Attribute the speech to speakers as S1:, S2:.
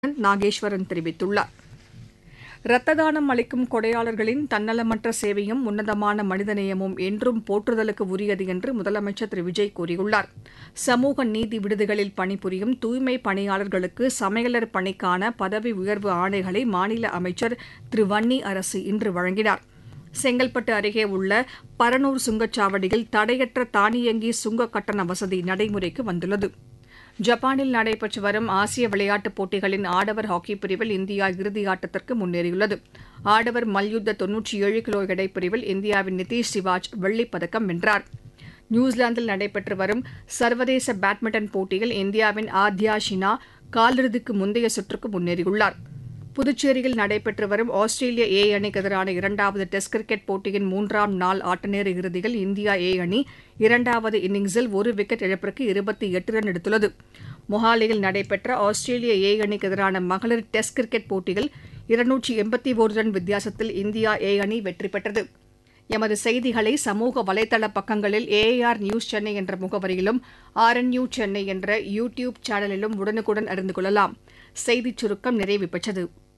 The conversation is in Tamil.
S1: நாகேஸ்வரன் தெரிவித்துள்ளார் இரத்த தானம் அளிக்கும் கொடையாளர்களின் தன்னலமற்ற சேவையும் உன்னதமான மனிதநேயமும் என்றும் போற்றுதலுக்கு உரியது என்று முதலமைச்சர் திரு விஜய் கூறியுள்ளார் சமூக நீதி விடுதிகளில் பணிபுரியும் தூய்மை பணியாளர்களுக்கு சமையலர் பணிக்கான பதவி உயர்வு ஆணைகளை மாநில அமைச்சர் திரு வன்னி அரசு இன்று வழங்கினார் செங்கல்பட்டு அருகே உள்ள பரனூர் சுங்கச்சாவடியில் தடையற்ற தானியங்கி சுங்க கட்டண வசதி நடைமுறைக்கு வந்துள்ளது ஜப்பானில் நடைபெற்று வரும் ஆசிய விளையாட்டுப் போட்டிகளின் ஆடவர் ஹாக்கி பிரிவில் இந்தியா இறுதியாட்டத்திற்கு முன்னேறியுள்ளது ஆடவர் மல்யுத்த தொன்னூற்றி ஏழு கிலோ எடைப் பிரிவில் இந்தியாவின் நிதீஷ் சிவாஜ் வெள்ளிப் பதக்கம் வென்றார் நியூசிலாந்தில் நடைபெற்று வரும் சர்வதேச பேட்மிண்டன் போட்டியில் இந்தியாவின் ஆத்யா ஷினா காலிறுதிக்கு முந்தைய சுற்றுக்கு முன்னேறியுள்ளார் புதுச்சேரியில் நடைபெற்று வரும் ஆஸ்திரேலிய ஏ அணிக்கு எதிரான இரண்டாவது டெஸ்ட் கிரிக்கெட் போட்டியின் மூன்றாம் நாள் ஆட்டநேர இறுதியில் இந்தியா ஏ அணி இரண்டாவது இன்னிங்ஸில் ஒரு விக்கெட் இழப்பிற்கு இருபத்தி எட்டு ரன் எடுத்துள்ளது மொஹாலியில் நடைபெற்ற ஆஸ்திரேலிய ஏ அணிக்கு எதிரான மகளிர் டெஸ்ட் கிரிக்கெட் போட்டியில் இருநூற்றி எண்பத்தி ஒரு ரன் வித்தியாசத்தில் இந்தியா ஏ அணி வெற்றி பெற்றது எமது செய்திகளை சமூக வலைதள பக்கங்களில் ஏஆர் நியூஸ் சென்னை என்ற முகவரியிலும் ஆர்என்யூ சென்னை என்ற யூ டியூப் சேனலிலும் உடனுக்குடன் அறிந்து கொள்ளலாம் செய்திச் சுருக்கம் நிறைவு பெற்றது